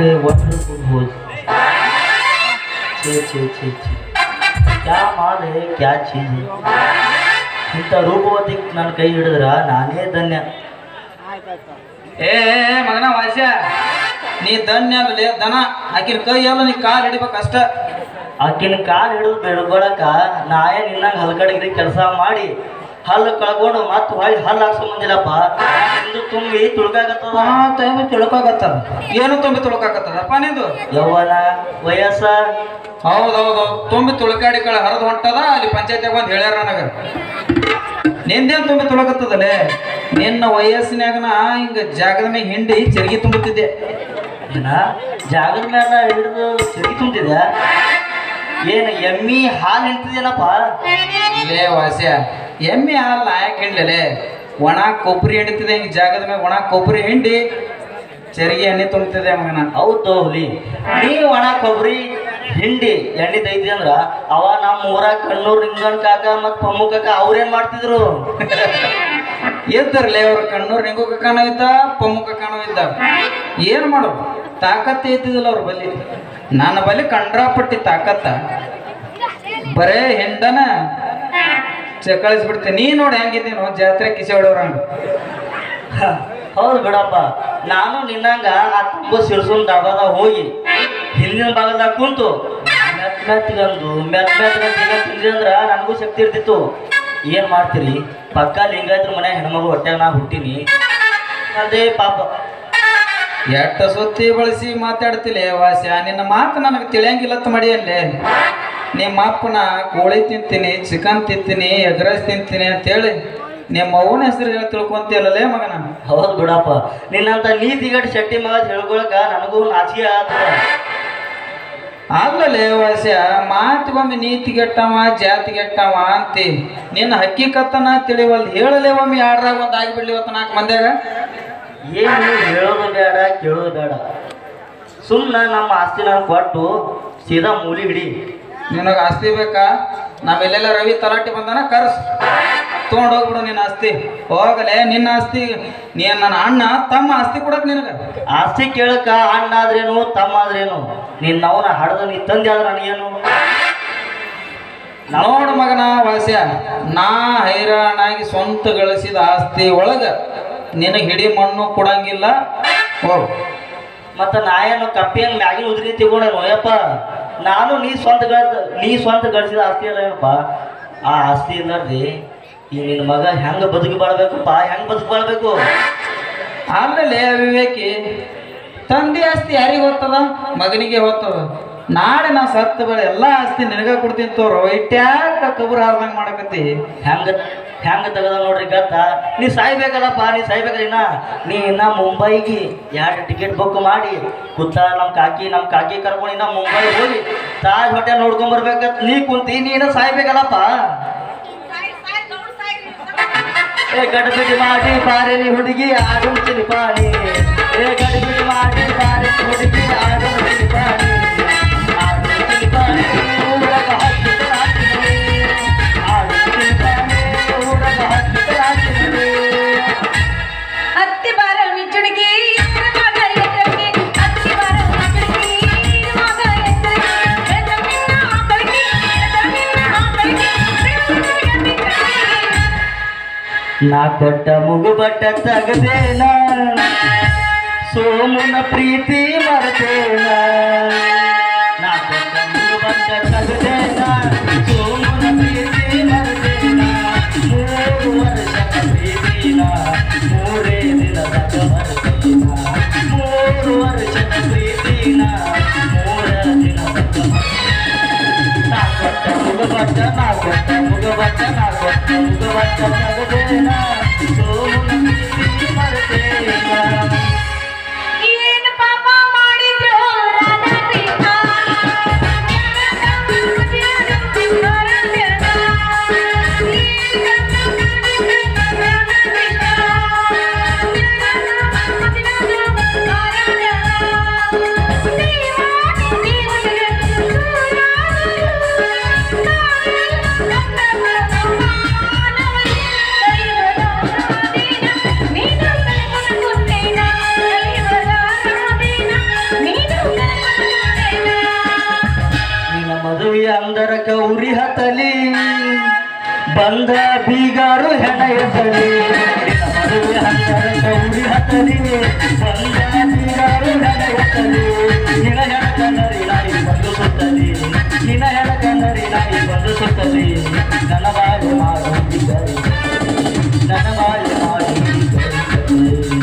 के वंडरफुल भोज छे छे छे छे क्या माल है क्या चीज है ಇಂಥ ರೂಪವತಿ ನನ್ನ ಕೈ ಹಿಡಿದ್ರ ನಾನೇ ಧನ್ಯ ಏ ಏ, ಮಗನ ವಾಸ್ಯ ನೀ ಧನ್ಯ ಅಲ್ಲಲೇ ದನ ಆಕಿನ ಕೈ ಎಲ್ಲ ನೀ ಕಾಲು ಹಿಡಿಬೇಕು ಅಷ್ಟ ಆಕಿನ ಕಾಲು ಹಿಡಿದು ಬೆಳ್ಕೊಳಕ ನಾಯೇ ನಿನ್ನಂಗೆ ಹಲ್ಕಡಗಿರಿ ಕೆಲಸ ಮಾಡಿ ಹಲ್ಲು ಕಳ್ಕೊಂಡು ಮತ್ತೆ ಹೊಳ್ಳಿ ಹಲ್ಲು ಹಾಕ್ಸ್ಕೊಂಡ್ ಬಂದಿಲ್ಲಪ್ಪ ಇಂದು ತುಂಬಿ ತುಳ್ಕಾಗತ್ತದ ಹಾ ತೈಮ ತಿಳ್ಕೊಕತ್ತದ ಏನು ತುಂಬಿ ತುಳ್ಕಾಕತ್ತದಪ್ಪ ನಿಂದು ಯೌವನ ವಯಸ್ಸ ಹೌದೌದು ತುಂಬಿ ತುಳ್ಕಾಡಿ ಕಳೆ ಹರಿದು ಹೊಂಟದ ಅಲ್ಲಿ ಪಂಚಾಯತ್ಯಾಗ ಬಂದು ಹೇಳ್ಯಾರ ನನಗ ನಿಂದೇನ್ ತುಂಬಿ ತುಳಕತ್ತದಲೇ ನಿನ್ನ ವಯಸ್ಸಿನಾಗನ ಹಿಂಗ ಜಾಗದ ಮ್ಯಾಗ ಹಿಂಡಿ ಚರ್ಗಿ ತುಂಬುತ್ತಿದ್ದೆ ಏನ ಜಾಗದ ಮೇಲೆ ಹಿಡಿದು ಸಿಗಿ ತುಂಬಿದ ಏನು ಎಮ್ಮಿ ಹಾಲು ನಿಂತಿದೇನಪ್ಪ ಲೇ ವಾಸ್ಯ ಎಮ್ಮೆ ಹಾಲು ಯಾಕೆ ಹಿಂಡ್ಲೇ ಒಣ ಕೊಬ್ಬರಿ ಹಿಂಡಿತಿದೆ ಹಿಂಗ ಜಾಗದ ಮ್ಯಾಗ ಒಣ ಕೊಬ್ಬರಿ ಹಿಂಡಿ ಚರಿಗೆ ಎಣ್ಣೆ ತುಂಬುತ್ತಿದೆ ಮಗನ ಹೌದು ಹುಲಿ ನೀ ಒಣ ಕೊಬ್ಬರಿ ಹಿಂಡಿ ಎಣ್ಣೆ ತೈತಿ ಅಂದ್ರ ಅವ ನಮ್ಮ ಊರಾಗ ಕಣ್ಣೂರ್ ನಿಂಗನ್ ಕಾಕ ಮತ್ ಪಮ್ಮು ಕಾಕ ಅವ್ರೇನ್ ಮಾಡ್ತಿದ್ರು ಎದ್ದರ್ಲೆ ಅವ್ರ ಕಣ್ಣೂರ್ ನಿಂಗು ಕಕ್ಕನೂ ಇದ್ದ ಪಮ್ಮು ಕಕ್ಕನೂ ಇದ್ದ ಏನು ಮಾಡೋದು ತಾಕತ್ತೆ ಇದ್ದಿದ್ದಿಲ್ಲ ಅವ್ರ ಬಲ್ಲಿ ನನ್ನ ಬಲ್ಲಿ ಕಂಡ್ರಾಪಟ್ಟಿ ತಾಕತ್ತ ಬರೇ ಹೆಂಡನ ಚಕ್ಕಳಿಸ್ಬಿಡ್ತೀನಿ ನೀ ನೋಡಿ ಹೆಂಗಿದ್ದೀನೋ ಜಾತ್ರೆ ಕಿಸೆ ಹೊಡೋರಂಗ ಹೌದು ಬಿಡಪ್ಪ ನಾನು ನಿನ್ನಂಗ ಆ ತುಂಬ ಸಿರ್ಸುನ್ ಡಾಬಾದಾಗ ಹೋಗಿ ಹಿಂದಿನ ಭಾಗದಾಗ ಕುಂತು ಮೆತ್ ಮೆತ್ಗಂದು ಮೆತ್ ಮೆತ್ಗಂದು ಈಗ ತಿಂದ್ರಿ ಅಂದ್ರ ನನಗೂ ಶಕ್ತಿ ಇರ್ತಿತ್ತು ಏನ್ ಮಾಡ್ತೀರಿ ಪಕ್ಕ ಲಿಂಗಾಯತ್ರ ಮನೆ ಹೆಣ್ಮಗು ಹೊಟ್ಟೆಗೆ ನಾ ಹುಟ್ಟಿನಿ ಅದೇ ಪಾಪ ಎಟ್ಟ ಸುತ್ತಿ ಬಳಸಿ ಮಾತಾಡ್ತಿಲೆ ವಾಸ್ಯ ನಿನ್ನ ಮಾತು ನನಗೆ ತಿಳಿಯಂಗಿಲ್ಲತ್ತ ಮಡಿಯಲ್ಲೇ ನಿಮ್ಮ ಅಪ್ಪನ ಕೋಳಿ ತಿಂತೀನಿ ಚಿಕನ್ ತಿಂತೀನಿ ಎಗ್ ರೈಸ್ ತಿಂತೀನಿ ಅಂತೇಳಿ ನಿಮ್ಮ ಅವನ ಹೆಸರು ಹೇಳಿ ತಿಳ್ಕೊಂತೀಯಲ್ಲೇ ಮಗನ ಹೌದು ಬಿಡಪ್ಪ ನಿನ್ನಂತ ನೀತಿಗಟ್ಟು ಶೆಟ್ಟಿ ಮಗ ಹೇಳ್ಕೊಳಕ ನನಗೂ ನಾಚಿಕೆ ಆಗ್ತದ ಅಲ್ಲಲೇ ವಾಸ್ಯ ಮಾತಿಗೊಮ್ಮೆ ನೀತಿಗೆಟ್ಟವ ಜಾತಿಗೆಟ್ಟವ ಅಂತಿ ನಿನ್ನ ಹಕ್ಕಿಕತ್ತನ ತಿಳಿವಲ್ದು ಹೇಳಲೇ ಒಮ್ಮೆ ಆಡ್ರಾಗ ಒಂದು ಆಗಿಬಿಡ್ಲಿ ಇವತ್ತು ನಾಲ್ಕು ಮಂದ್ಯಾಗ ಏನು ಹೇಳೋದು ಬೇಡ ಕೇಳೋದು ಬೇಡ ಸುಮ್ಮನೆ ನಮ್ಮ ಆಸ್ತಿ ನಾನು ಕೊಟ್ಟು ಸೀದಾ ಮೂಲಿ ಹಿಡಿ ನಿನಗೆ ಆಸ್ತಿ ಬೇಕಾ ನಾವೆಲ್ಲೆಲ್ಲ ರವಿ ತಲಾಟಿ ಬಂದಾನ ಕರ್ಸ್ ತೊಗೊಂಡು ಹೋಗ್ಬಿಡು ನಿನ್ನ ಆಸ್ತಿ ಹೋಗಲೇ ನಿನ್ನ ಆಸ್ತಿ ನೀನ್ ನನ್ನ ಅಣ್ಣ ತಮ್ಮ ಆಸ್ತಿ ಕೊಡಕ್ ನಿನಗೆ ಆಸ್ತಿ ಕೇಳಕ ಅಣ್ಣ ಆದ್ರೇನು ತಮ್ಮ ಆದ್ರೇನು ನಿನ್ನವನ ಹಡ್ದು ನೀ ತಂದೆ ಆದ್ರೆ ನನಗೇನು ನೋಡು ಮಗನ ವಾಸ್ಯ ನಾ ಹೈರಾಣಾಗಿ ಸ್ವಂತ ಗಳಿಸಿದ ಆಸ್ತಿ ಒಳಗ ನಿನಗೆ ಹಿಡಿ ಮಣ್ಣು ಕೊಡಂಗಿಲ್ಲ ಹೋಗು ಮತ್ತ ನಾ ಏನು ಕಪ್ಪಿಯಂಗ್ ಮ್ಯಾಗಿನ ಉದ್ರಿ ತಗೊಂಡೇನು ಯಪ್ಪ ನಾನು ನೀ ಸ್ವಂತ ಗಳಿಸ ನೀ ಸ್ವಂತ ಗಳಿಸಿದ ಆಸ್ತಿ ಅಲ್ಲ ಏನಪ್ಪ ಆ ಆಸ್ತಿ ಇಲ್ಲಾರ್ದಿ ಈ ನಿನ್ನ ಮಗ ಹೆಂಗ ಬದುಕಿ ಬಾಳ್ಬೇಕಪ್ಪ ಹೆಂಗ್ ಬದುಕಿ ಬಾಳ್ಬೇಕು ಆಮೇಲೆ ವಿವೇಕಿ ತಂದೆ ಆಸ್ತಿ ಯಾರಿಗೆ ಹೋಗ್ತದ ಮಗನಿಗೆ ಹೋಗ್ತದ ನಾಳೆ ನಾ ಸತ್ತ ಬೆಳೆ ಎಲ್ಲ ಆಸ್ತಿ ನಿನಗ ಕೊಡ್ತೀನಿ ತೋರು ಇಟ್ಯಾಕ ಕಬರ್ ಹಾರ್ದಂಗ್ ಮಾಡಕತ್ತಿ ಹೆಂಗ ಹೆಂಗ ತೆಗದ ನೋಡ್ರಿ ಗತ್ತ ನೀ ಸಾಯ್ಬೇಕಲ್ಲಪ್ಪ ನೀ ಸಾಯ್ಬೇಕಲ್ಲ ನೀ ಇನ್ನ ಮುಂಬೈಗೆ ಎರಡು ಟಿಕೆಟ್ ಬುಕ್ ಮಾಡಿ ಕುತ್ತ ನಮ್ಮ ಕಾಕಿ ನಮ್ಮ ಕಾಕಿ ಕರ್ಕೊಂಡು ಇನ್ನ ಮುಂಬೈ ಹೋಗಿ ತಾಜ್ ಹೋಟೆಲ್ ನೋಡ್ಕೊಂಡ್ ಬರ್ಬೇಕಂತ ನೀ ಕುಂತಿ ನೀನ ಸಾಯ್ಬೇಕಲ್ಲಪ್ಪ ಏ ಗಡಬಿಡಿ ಮಾಡಿ ಬಾರೇನಿ ಹುಡುಗಿ ಆಡು ಚಿಲಿಪಾನಿ ಏ ಗಡಬಿಡಿ ಮಾಡಿ ಬಾರೇನಿ ಹುಡುಗಿ ಆಡು ಚಿಲಿಪಾನಿ ಆಡು ಚಿಲಿಪಾನಿ ಊರಗ ಹತ್ತಿರ ಹಾಕಿದೆ. ಆಡು ಚಿಲಿಪಾನಿ ಊರಗ ಹತ್ತಿರ ಹಾಕಿದೆ. ಹತ್ತಿ ಬಾರ ಮಿಚ್ಚುಡಿಗೆ ಮಗ ಎತ್ತರಿಗೆ ಹತ್ತಿ ಬಾರ ಮಿಚ್ಚುಡಿಗೆ ಮಗ ಎತ್ತರಿಗೆ ಎತ್ತಮಿನ್ನ ಆಕಳಿಗೆ ಎತ್ತಮಿನ್ನ ಆಕಳಿಗೆ ನಾ ಕೊಟ್ಟ ಮುಗು ಬಟ್ಟ ತಗದೇನ ಸೋಮುನ ಪ್ರೀತಿ ಮರ್ತೇನ ನಾ ಕೊಟ್ಟ ಮುಗು ಬಟ್ಟ ತಗದೇನ ಸೋಮುನ ಪ್ರೀತಿ ಮರ್ತೇನ ಮೂರು ವರ್ಷದ ಪ್ರೀತಿನ ಮೂರೇ ದಿನದ ಮರ್ತೇನ ಮೂರು ವರ್ಷದ ಪ್ರೀತಿನ ಮೂರ ದಿನದ ನಾ ಕೊಟ್ಟ ಮುಗಬಟ್ಟ ನಾ ಕೊಟ್ಟ ಮುಗಬಟ್ಟ ನಾ ಕೊಟ್ಟ ಮುಗಬಟ್ಟ ತಗದೇನ ಸೋಮುನ ಪ್ರೀತಿ ಮರ್ತೇನ ಏನು ಪಾಪ ಮಾಡಿದ್ರು ರಾಧಾಕೃಷ್ಣ ಹತ್ತಲಿ ಬಂದ ಬೀಗಾರು ಹೆಣ ಎತ್ತಲಿ ನಿನ್ನ ಮದುವೆ ಹತ್ತರ ಗೌರಿ ಹತ್ತಲಿ ಬಂದ ಬೀಗಾರು ಹೆಣ ಎತ್ತಲಿ ನಿನ ಹೆಣ ಕನ್ನರಿ ನಾಯಿ ಬಂದು ಸುತ್ತಲಿ ನಿನ ಹೆಣ ಕನ್ನರಿ ನಾಯಿ ಬಂದು ಸುತ್ತಲಿ ನನ್ನ ಬಾಳು ಮಾಡು ಬಿಟ್ಟರೆ ನನ್ನ ಬಾಳು ಮಾಡು ಬಿಟ್ಟರೆ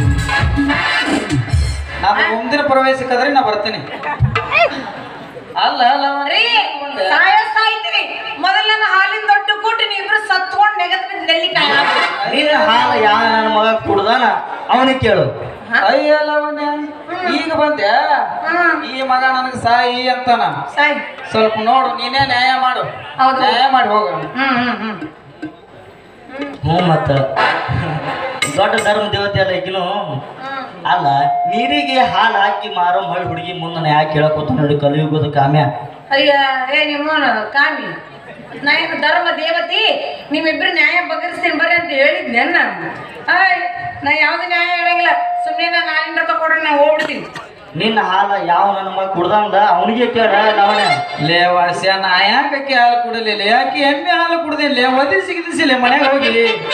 ನಾನು ಮುಂದಿನ ಪ್ರವೇಶಕ್ಕಾದ್ರೆ ನಾ ಬರ್ತೀನಿ ಅಲ್ಲ ಅಲ್ಲ ರೀ ಸಾಯ ಸಾಯ್ತೀರಿ ಮೊದಲ ನನ್ನ ಹಾಲಿನ ದೊಡ್ಡ ಕೂಟಿ ನೀವಿಬ್ರು ಸತ್ಕೊಂಡ್ ನೆಗದ್ ಬಿದ್ದು ನೆಲ್ಲಿಕಾಯಿ ಹಾಕ್ತೀರಿ. ನೀನು ಹಾಲು ಯಾವ ನನ್ನ ಮಗ ಕುಡ್ದಾನ ಅವನಿಗೆ ಕೇಳು ಅಯ್ಯ ಲವಣ್ಯ ಈಗ ಬಂದ್ಯಾ ಹ್ಮ್. ಈ ಮಗ ನನಗೆ ಸಾಯಿ ಅಂತಾನ ಸಾಯ್ ಸ್ವಲ್ಪ ನೋಡು ನೀನೇ ನ್ಯಾಯ ಮಾಡು ಹೌದು. ನ್ಯಾಯ ಮಾಡಿ ಹೋಗ ಹ್ಮ್ ಹ್ಮ್ ಹ್ಮ್ ಹ್ಞೂ ಮತ್ತ ದೊಡ್ಡ ಧರ್ಮ ದೇವತೆ ಅಲ್ಲ ಈಗಿನು ಹ್ಮ್ ಅಲ್ಲ ನೀರಿಗೆ ಹಾಲು ಹಾಕಿ ಮಾರೋ ಮಳ್ ಹುಡುಗಿ ಮುಂದೆ ಯಾಕೆ ಕೇಳಕೋತ ನೋಡಿ ಕಲಿಯುಗದ ಕಾಮ್ಯ ಅಯ್ಯ ಏ ನಿಮ್ಮೋನ ಕಾಮಿ ನಾ ಏನು ಧರ್ಮ ದೇವತಿ ನಿಮ್ಮಿಬ್ರು ನ್ಯಾಯ ಬಗೆಹರಿಸ್ತೀನಿ ಬರ್ರಿ ಅಂತ ಹೇಳಿದ್ನೆ ನಾನು ಆಯ್ ನಾ ಯಾವ್ದು ನ್ಯಾಯ ಹೇಳಂಗಿಲ್ಲ ಸುಮ್ಮನೆ ನಾನು ಹಾಲಿನ ರೊಕ್ಕ ಕೊಡ್ರಿ ನಾ ಹೋಗ್ಬಿಡ್ತೀನಿ ನಿನ್ನ ಹಾಲ ಯಾವ ನನ್ನ ಮಗ ಕುಡ್ದಂದ ಅವನಿಗೆ ಕೇಳ ಲವಣ ಲೇ ವಾಸ್ಯ ನಾ ಯಾಕೆ ಹಾಲು ಕುಡಲಿಲ್ಲ ಯಾಕೆ ಎಮ್ಮೆ ಹಾಲು ಕುಡ್ದಿಲ್ಲ ಒದಿಸಿ ಗಿದಿಸಿಲ್ಲ ಮನೆಗೆ ಹೋಗಿ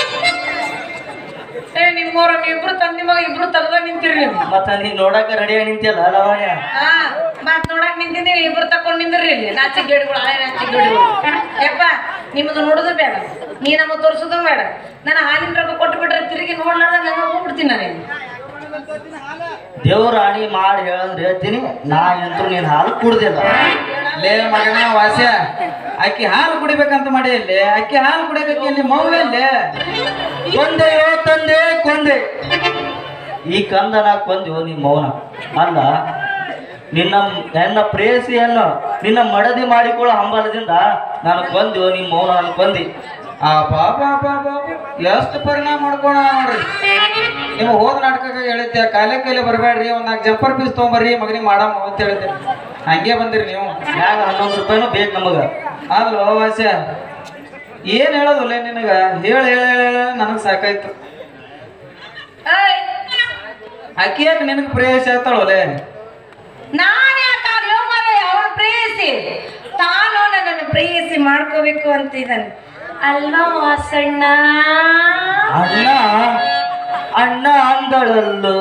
ಏ ನಿಮ್ಮವ್ರು ನೀವಿಬ್ರು ತಂದಿ ಮಗ ಇಬ್ರು ತಗದ ನಿಂತಿರಿ ನೀವು ಮತ್ತ ನೀ ನೋಡಕ ರೆಡಿ ನಿಂತಿಯಲ್ಲ ಲವಣ್ಯ ಹಾ ಮತ್ ನೋಡಕ್ ನಿಂತಿದ್ದೀನಿ ಇಬ್ರು ತಕೊಂಡ್ ನಿಂದ್ರಿ ಇಲ್ಲಿ ನಾಚಿ ಗೇಡ್ಗಳು ಹಳೆ ನಾಚಿ ಗೇಡ್ಗಳು ಯಪ್ಪ ನಿಮ್ಮದು ನೋಡುದು ಬೇಡ ನೀ ನಮ್ಮ ತೋರಿಸೋದು ಬೇಡ ನಾನು ಹಾಲಿನ ರೊಕ್ಕ ಕೊಟ್ಟು ಬಿಟ್ರೆ ತಿರುಗಿ ನೋಡ್ಲಾರ್ದಂಗ ಹಂಗ ಹೋಗ್ಬಿಡ್ತೀನಿ ನಾನು ದೇವ್ರ ರಾಣಿ ಮಾಡಿ ಹೇಳಂದ್ರೆ ಹೇಳ್ತೀನಿ ನಾ ಅಂತೂ ನೀನು ಹಾಲು ಕುಡ್ದಿಲ್ಲ ಲೇ ಮಗನ ವಾಸ್ಯ ಅಕ್ಕಿ ಹಾಲು ಕುಡಿಬೇಕಂತ ಮಾಡಿ ಇಲ್ಲಿ ಅಕ್ಕಿ ಹಾಲು ಕುಡಿಯಕ್ಕೆ ಇಲ್ಲಿ ಮೌಲಲ್ಲೇ ಕೊಂದೆಯೋ ತಂದೆ ಕೊಂದೆ ಈ ಕಂದನ ಕೊಂದೆಯೋ ನೀ ಮೌನ ಅಲ್ಲ ನಿನ್ನ ನನ್ನ ಪ್ರೇಯಸಿಯನ್ನು ನಿನ್ನ ಮಡದಿ ಮಾಡಿಕೊಳ್ಳೋ ಹಂಬಲದಿಂದ ನಾನು ಕೊಂದೆಯೋ ನಿಮ್ಮ ಮೌನ ನಾನು ಕೊಂದಿ ಆ ಪಾಪ ಪಾಪ ಎಷ್ಟು ಪರಿಣಾಮ ಮಾಡ್ಕೋಣ ನೋಡ್ರಿ ನಿಮ್ಮ ಹೋದ ನಾಟಕಕ್ಕೆ ಹೇಳಿದ್ದೆ ಕಾಲೇ ಕೈಲಿ ಬರಬೇಡ್ರಿ ಒಂದ್ ನಾಲ್ಕು ಜಂಪರ್ ಪೀಸ್ ತೊಗೊಂಬರ್ರಿ ಮಗನಿಗೆ ಮಾಡಮ್ಮ ಅಂತ ಹೇಳಿದ್ದೆ ಹಂಗೆ ಬಂದಿರಿ ನೀವು ಮ್ಯಾಗ ಹನ್ನೊಂದು ರೂಪಾಯಿನೂ ಬೇಕು ನಮಗೆ ಅಲ್ವ ವಾಸ್ಯ ಏನ್ ಹೇಳೋದಿಲ್ಲ ನಿನಗ ಹೇಳ ಹೇಳ ಹೇಳ ನನಗೆ ಸಾಕಾಯ್ತು ಏಯ್ ಅಕ್ಕಿ ಯಾಕೆ ನಿನಗೆ ಪ್ರೇಯಸ್ ಆಗ್ತಾಳೋಲೆ ನಾನು ಯಾಕಾಗ್ಲೋ ಮರ ಅವನ ಪ್ರೇಯಸಿ ತಾನು ನನ್ನನ್ನು ಪ್ರೇಯಸಿ ಮಾಡ್ಕೋಬೇಕು ಅಂತ ಇದ್ದಾನೆ ಅಲ್ವಾ ವಾಸಣ್ಣ ಅಣ್ಣ ಅಣ್ಣ ಅಂದಳಲ್ಲೋ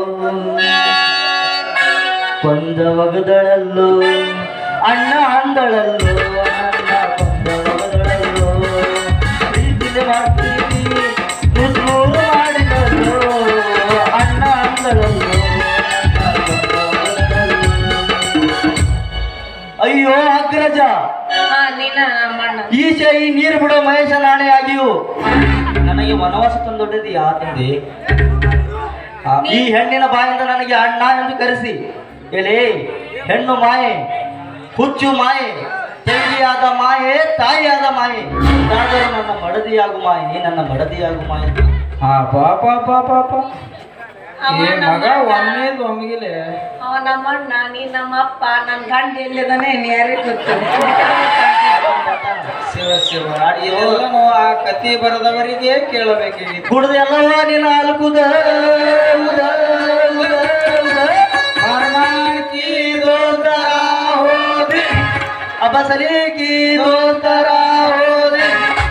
ಕೊಂದ ಒಗದಳಲ್ಲೋ ಅಣ್ಣ ಅಂದಳಲ್ಲೋ ಅಣ್ಣ ಕೊಂದ ಒಗದಳಲ್ಲೋ ಪ್ರೀತಿಲೆ ಮಾಡ್ತೀನಿ ಮುಸ್ಮೂರು ಮಾಡಿದಳು ಅಣ್ಣ ಅಂದಳಲ್ಲೋ ಅಣ್ಣ ಕೊಂದ ಒಗದಳಲ್ಲೋ. ಅಯ್ಯೋ ಅಗ್ರಜ ಹಾ ನೀನ ನಮ್ಮಣ್ಣ ಈಶ ಈ ನೀರು ಬಿಡೋ ಮಹೇಶ ನಾಣೆ ಆಗಿಯು ನನಗೆ ವನವಾಸ ತಂದೊಡ್ಡದು ಯಾ ತಂದೆ ಆ, ಈ ಹೆಣ್ಣಿನ ಬಾಯಿಂದ ನನಗೆ ಅಣ್ಣ ಎಂದು ಕರೆಸಿ ಎಲೆ ಹೆಣ್ಣು ಮಾಯೆ ಹುಚ್ಚು ಮಾಯೆ ತಂಗಿಯಾದ ಮಾಯೆ ತಾಯಿಯಾದ ಮಾಯೆ ಇದಾದರೂ ನನ್ನ ಮಡದಿಯಾಗು ಮಾಯೆ ನನ್ನ ಮಡದಿಯಾಗು ಮಾಯೆ ಹಾ ಪಾಪ ಪಾಪ ಪಾಪ ಅವ ಈ ಮಗ ನಮ್ಮಣ್ಣ. ಒಮ್ಮೆದ್ ಒಮ್ಮಿಗಿಲೆ ಅವ ನಮ್ಮಣ್ಣ ನೀ ನಮ್ಮಪ್ಪ ನನ್ನ ಗಂಡ ಎಲ್ಲಿದಾನೆ ಯಾರಿಗೆ ಗೊತ್ತು ಶಿವ ಶಿವ ಎಲ್ಲನೂ ಆ ಕತಿ ಬರದವರಿಗೆ ಕೇಳಬೇಕಾಗಿತ್ತು ಕುಡ್ದು ಎಲ್ಲವ ನಿನ್ನ ಅಲ್ಕುದ ಉದ, ಉದ, ಉದ. ಪರಮಾಣಕಿ ದೋಸ್ತರ ಹೋದೆ ಅಬಸಲಿಗಿ ದೋಸ್ತರ ಹೋದೆ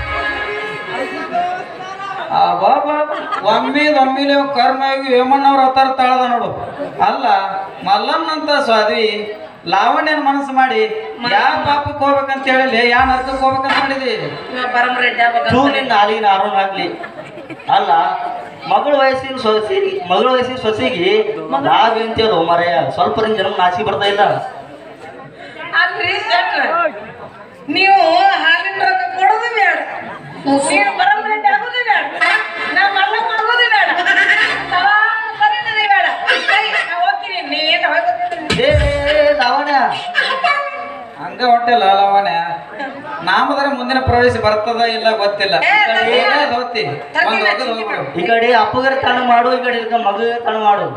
ಆ ಬಾಬಾ ಒಮ್ಮಿದ ಒಮ್ಮಿಲೆ ಕರ್ಮಯೋಗಿ ವೇಮಣ್ಣವ್ರ ಅವತಾರ ತಾಳದ ನೋಡು ಅಲ್ಲ ಮಲ್ಲಮ್ಮನಂತ ಸ್ವಾದ್ವಿ ಲಾವಣ್ಯನ ಮನಸ್ಸು ಮಾಡಿ ಯಾವ ಪಾಪಕ್ಕೆ ಹೋಗ್ಬೇಕಂತ ಹೇಳಿಲ್ಲ ಯಾ ನರ್ಕಕ್ಕೆ ಹೋಗ್ಬೇಕಂತ ಮಾಡಿದಿ ಪರಮ ರೆಡ್ಡಿ ತೂ ನಿನ್ನ ನಾಲಿನ ಆರೋನ್ ಆಗ್ಲಿ ಅಲ್ಲ ಮಗಳ ವಯಸ್ಸಿನ ಸೊಸಿ ಮಗಳ ವಯಸ್ಸಿನ ಸೊಸಿಗೆ ನಾವೇಂತೇಳು ಮರೆಯ ಸ್ವಲ್ಪ ದಿನ ಜನ್ಮ ನಾಚಿಕೆ ಬರ್ತಾ ಇಲ್ಲ ಅಲ್ರಿ ಶೆಟ್ರ ನೀವು ಹಾಲಿನ ರೊಕ್ಕ ಕೊಡೋದು ಬೇಡ ನೀವು ಪರಮ ರೆಡ್ಡಿ ಆಗೋದು ಬೇಡ ನಾವು ಮಲ್ಲ ಮಾಡೋದು ಬೇಡ ಸವಾರಿ ಬೇಡ ಸರಿ ನಾ ಹೋಗ್ತೀನಿ ನೀವೇನು ಹೋಗೋದಿಲ್ಲ ಏ ಲಾವಣ್ಯ ಹಂಗ ಹೊಟ್ಟೆಲ್ಲ ಲಾವಣ್ಯ ನಾಮದರ ಮುಂದಿನ ಪ್ರವೇಶ ಬರ್ತದ ಇಲ್ಲ ಗೊತ್ತಿಲ್ಲ ಏ, ತಂದೆ. ಏನಾದ್ ಹೋಗ್ತಿ ಒಂದ್ ಒಗದ್ ಹೋಗ್ಬಿಡು ಈ ಕಡೆ ಅಪ್ಪಗರ ತಣ ಮಾಡು ಈ ಕಡೆ ಇದಕ್ಕ ಮಗ ತಣ ಮಾಡು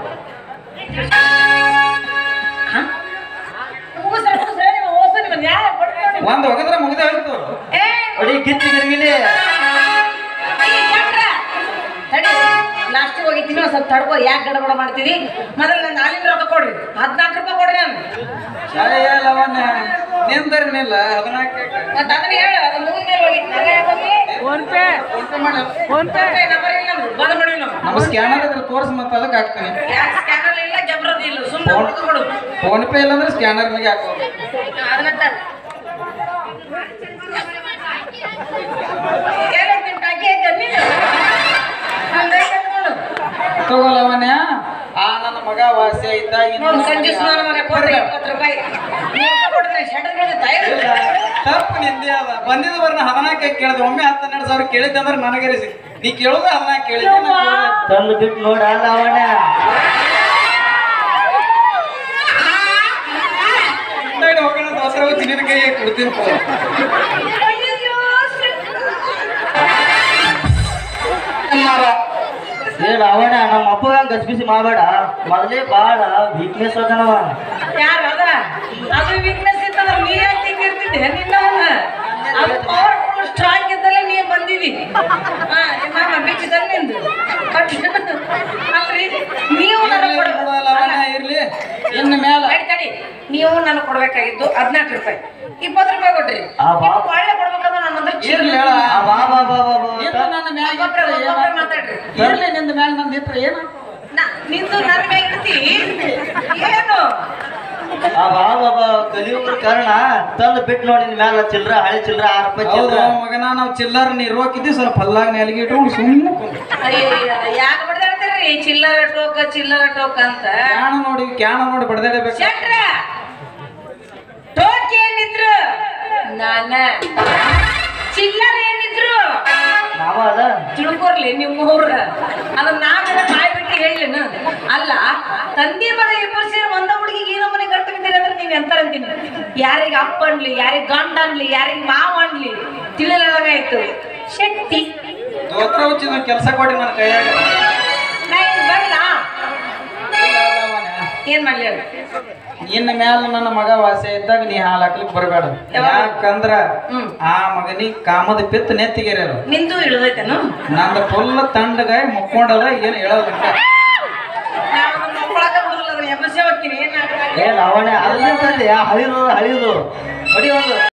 ಮುಗಿಸ್ರೆ ಮುಗಿಸ್ರೆ ನೀವು ಹೋಸು ನಿಮ್ಮ ನ್ಯಾಯ ಕೊಡ್ತೀನಿ ಒಂದ್ ಒಗದ್ರ ಮುಗ್ದ ಹೋಯ್ತು ಏ ಅಡಿ ಗಿಚ್ಚಿ ಗಿರ್ಗಿಲಿ ಲಾಸ್ಟಿಗೆ ಹೋಗಿದ್ದೀನಿ ಒಂದ್ ಸ್ವಲ್ಪ ತಡ್ಕೋ ಯಾಕೆ ಗಡಬಡ ಮಾಡ್ತೀವಿ ಮೊದಲು ನನ್ನ ಹಾಲಿನ ರೊಕ್ಕ ಕೊಡ್ರಿ ಹದಿನಾಲ್ಕು ರೂಪಾಯಿ ಕೊಡ್ರಿ ನಾನು ಜಯ ಲವಣ್ಯ ನಿಂದರ್ನಿಲ್ಲ ಹದಿನಾಲ್ಕು ಮತ್ತೆ ಅದನ್ನ ಹೇಳು ಅದು ಮುಗಿದ ಮೇಲೆ ಹೋಗಿತ್ತು ನನಗೆ ಯಾಕೆ ಹೋಗ್ಲಿ? ಫೋನ್ ಪೇ ನಂಬರ್ ಇಲ್ಲ ನಮ್ದು. ಬಂದ್ ಮಾಡಿ ನಾವು ನಮ್ಮ ಸ್ಕ್ಯಾನರ್ ಇದ್ರೆ ತೋರಿಸ್ ಮತ್ತೆ ಅದಕ್ಕೆ ಹಾಕ್ತೀನಿ ಯಾಕೆ ಸ್ಕ್ಯಾನರ್ ಇಲ್ಲ ಜಬ್ರದ್ದು ಇಲ್ಲ ಸುಮ್ಮನೆ ಹುಡುಗ ಕೊಡು ಫೋನ್ ಪೇ ಇಲ್ಲಾಂದ್ರೆ ಸ್ಕ್ಯಾನರ್ನಾಗೆ ಹಾಕೋದು ಅದನ್ನ ತ- ಏನೈತ್ ನಿನ್ ಟಾಕಿ ಐತೆ ನೀನು? ಹಂಗೈತೆ ನೋಡು. ತಗೋಲವನ್ಯ ಆ ನನ್ನ ಮಗ ವಾಸ್ಯ ಇದ್ದಾಗ ನೋಡು, ಸಂಜೆ ಸ್ನಾನ ಮಗ ಕೊಡ್ರಿ ಇಪ್ಪತ್ತು ರೂಪಾಯಿ ನೀವು ಕೊಡ್ರಿ ಶಟರ್ಗಳು ತಯಾರು ತಪ್ಪು ನಿಂದೆ ಅದ ಬಂದಿದ ಬರ್ನ ಹದಿನಾಲ್ಕು ಕೇಳಿದೆ ಒಮ್ಮೆ ಹತ್ತು ಹನ್ನೆರಡು ಸಾವಿರ ಕೇಳಿದ್ದೆ ಅಂದ್ರೆ ನನಗೆ ರಿಸಿ ನೀ ಕೇಳೋದ ಹದಿನಾಲ್ಕು ಕೇಳಿದ್ದೆ ನಾ ಕೇಳ್ದೆ. ತಂದು ಬಿಟ್ಟು ನೋಡ ಲಾವಣ್ಯ ಹಿಂದಗಡೆ ಹೋಗೋಣ ದೋಸರ ಹೋಗಿ ನಿನ್ನ ಕೈಗೆ ಕೊಡ್ತೀನಿ ಪೋ. ಅಯ್ಯಯ್ಯೋ, ಏ ಲಾವಣ್ಯ ನಮ್ಮ ಅಪ್ಪಗ ಗಸ್ಬಿಸಿ ಮಾಡಬೇಡ ಮೊದಲೇ ಬಾಳ ವೀಕ್ನೆಸ್ ಅದನವ ಯಾರು ಅದ ಅದು ವೀಕ್ನೆಸ್ ಇತ್ತಂದ್ರೆ ನೀ ಯಾಕೆ ಹಿಂಗಿರ್ತಿದ್ದೆ ನಿನ್ನವನ್ನ ಅದು ಪವರ್ಫುಲ್ ಸ್ಟ್ರಾಂಗ್ ಇದ್ದಲ್ಲೇ ನೀ ಬಂದಿದಿ ಹಾ ಮಾಮ ಬಿಚ್ಚಿದಲ್ಲಿ ನಿಂದು ಬಟ್ ಅಲ್ರಿ ನೀವು ನನಗೆ ಇರ್ಲಿ ಬಿಡು ಲವಣ್ಯ, ಇರ್ಲಿ ಇನ್ನು ಮ್ಯಾಲ ತಡಿ ತಡಿ ನೀವು ನನಗೆ ಕೊಡ್ಬೇಕಾಗಿದ್ದು ಹದಿನಾಲ್ಕು ರೂಪಾಯಿ ಇಪ್ಪತ್ತು ರೂಪಾಯಿ ಕೊಟ್ರಿ ಆ ಬಾ- ನೀವು ಒಳ್ಳೆ ಕೊಡ್ಬೇಕಂದ್ರೆ ನನ್ನ ಅಂದ್ರೆ ಇರ್ಲಿ ಹೇಳ ಆ ಬಾ ಬಾ ಬಾ ಬಾ ಬಾ ನಿಂದು ನನ್ನ ಮ್ಯಾಗ ಒಬ್ಬೊಬ್ರೆ ಇಟ್ರೆ ಒಬ್ಬೊಬ್ರೆ ಏನಾಗ್ತದೆ? ಮಾತಾಡ್ರಿ ಇರ್ಲಿ ನಿಂದ ಮ್ಯಾಗ ನಂದು ಇಟ್ರೆ ಏನು ನ- ನಿಂದು ನನ್ನ ಮ್ಯಾಗ ಇಡ್ತಿ ಏನು ಆ ಬಾ ಬಾ ಬಾ ಕಲಿಯುಗ ಕಾರಣ ತಂದು ಬಿಟ್ಟು ನೋಡಿ ನಿನ್ ಮ್ಯಾಲ ಚಿಲ್ರ ಹಳೆ ಚಿಲ್ರ ಆರು ರೂಪಾಯಿ ಹೌದು ಚಿಲ್ರ ಮಗನ ನಾವು ಚಿಲ್ಲರ್ ನೀ ರೋಕಿದ್ದಿ ಸ್ವಲ್ಪ ಹಲ್ಲಾಗ ನೆಲಗಿ ಇಟ್ಕೊಂಡು ಸುಮ್ಮನೆ ಅಯ್ಯಯ್ಯ ಯಾಕೆ ಬಡ್ದಾಡ್ತೀರಿ ಚಿಲ್ಲರ ಟೋಕ ಚಿಲ್ಲರ ಟೋಕ ಅಂತ ಕ್ಯಾಣ ನೋಡಿ ಕ್ಯಾಣ ನೋಡಿ ಬಡದಾಡಬೇಕು ಶೆಟ್ರ ಟೋಕ್ ಏನಿದ್ರು ನಾನ ಚಿಲ್ಲರ ಏನಿದ್ರು ನಾವ ಅದ ತಿಳ್ಕೊರ್ಲಿ ನಿಮ್ಮ ಊರ ಅದನ್ನ ನಾವೆಲ್ಲ ಬಾಯ್ ಬಿಟ್ಟು ಹೇಳೇನು ಅಲ್ಲ ತಂದೆ ಮಗ ಇಬ್ಬರು ಸೇರಿ ಒಂದ ಹುಡುಗಿಗೆ ಏನೋ ಮನೆ ಗಂಟು ಬಿದ್ದೀರಿ ಅಂದ್ರೆ ನೀವು ಎಂತಾರ ಅಂತೀನಿ ಯಾರಿಗೆ ಅಪ್ಪ ಅನ್ಲಿ ಯಾರಿಗೆ ಗಂಡ ಅನ್ಲಿ ಯಾರಿಗೆ ಮಾವ ಅನ್ಲಿ ತಿಳಿಲಾಗಾಯ್ತು ಶಕ್ತಿ ದೋತ್ರ ಹುಚ್ಚಿದ ಕೆಲಸ ಕೊಡಿ ನನ್ನ ಕೈಯಾಗ ನಾ ಏನ್ ಬರ್ಲಾ ಏನ್ ಮಾಡ್ಲಿ ಹೇಳು? ಇನ್ನ ಮ್ಯಾಲ ನನ್ನ ಮಗ ವಾಸೆ ಇದ್ದಾಗ ನೀ ಹಾಲು ಹಾಕ್ಲಿಕ್ಕೆ ಬರಬೇಡ ಯಾವಾಗ? ಯಾಕಂದ್ರ ಹ್ಮ್. ಆ ಮಗನಿಗೆ ಕಾಮದ ಪಿತ್ತ ನೆತ್ತಿಗೆರೆ ಅದು ನಿಂದು ಇಳಿದೈತೇನು ನಂದು ಫುಲ್ ತಂಡಗಾಯಿ ಮುಕ್ಕೊಂಡದ ಏನು ಹೇಳೋದಕ್ಕ ನಾವು ಮಕ್ಕಳಾಗ ಬಿಡಲ್ಲ ಎಬ್ಬಸೆ ಹೋಗ್ತೀನಿ ಏನ್ ಏ ಲಾವಣ್ಯ ಅಲ್ಲ ತಂದೆ ಹಳಿದು ಹಳಿದು ನೋಡಿ ಒಂದು